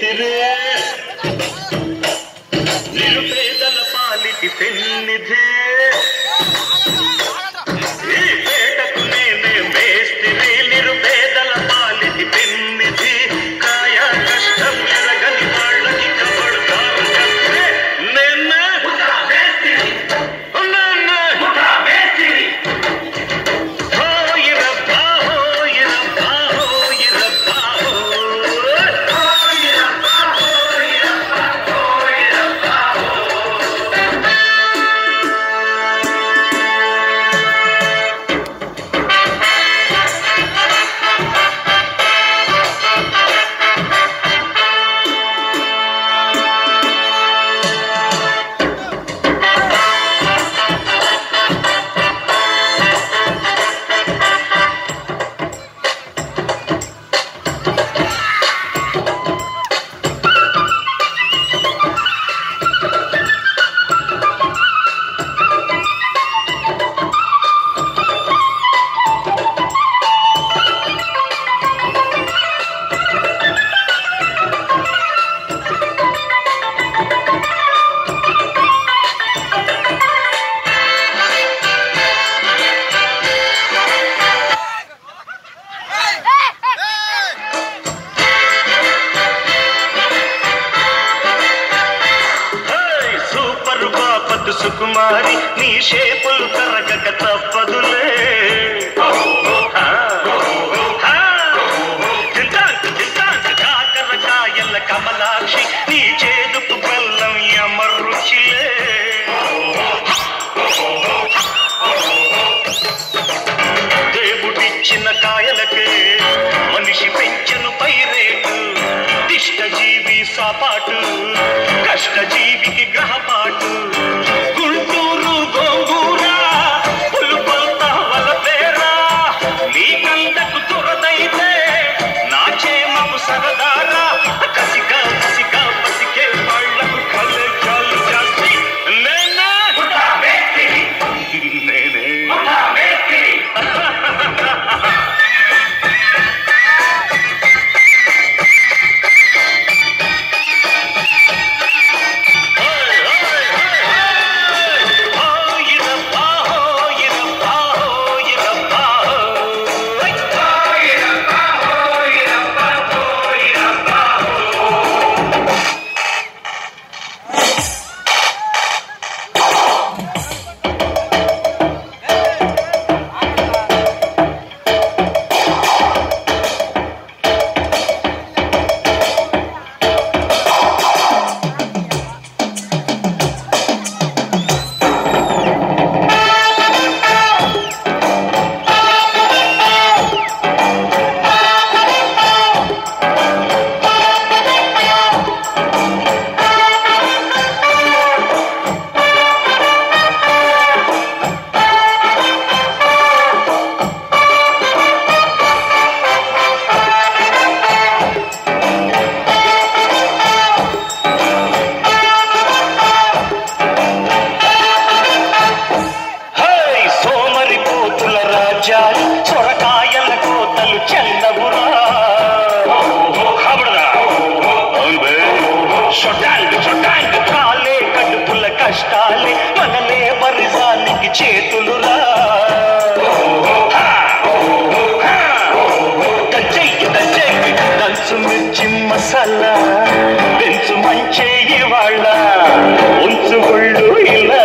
మేస్తిరే నిరుపేదల పాలిటి పెన్నిధే ఈ పేటకు నేనే మేస్తిరి నిరుపేదల పాలిటి పెన్నిధి కాయ కష్టం ఎరగని వాళ్ళకి కబడతాను కస్తే నేనే నేనే హోయిరబ్బా హోయిరబ్బా హోయిరబ్బా హేయ్, సూపర్ బాపతు సుకుమారి నీ షేపులు కరగక తప్పదులే ఆ, ఆ, చింతాంక్ చింతాంక్ కాకరకాయల కమలాక్షి నీ చేదుపు బెల్లం యమరుచిలే దేవుడిచ్చిన కాయలకే మనిషి పెంచను పైరేటు దిష్టజీవి సాపాటు కష్టజీవికి గ్రహపాటు గుంటూరు గోంగూర పులుపంత వలపేరా నీ కందకు దురదైతే నా చేమకు సరదారా కసిగా కసిగా పసికే వాళ్ళకు కలజాలు జాస్తి నేనే నేనే హేయ్ సోమరి కోతుల రాజ్యాలు సొరకాయల కోతలు చెల్లవురా ఖబర్దా అవును బే షొటాంగ్ షొటాంగ్ కాలే కడుపుల కష్టాలే మనలే వరిజానికి చేతులురా దంచెయ్యి దంచెయ్యి దంచు మిర్చి మసాలా పెంచు మంచే ఇవాళ్ళ ఉంచు ఒళ్ళు ఇలా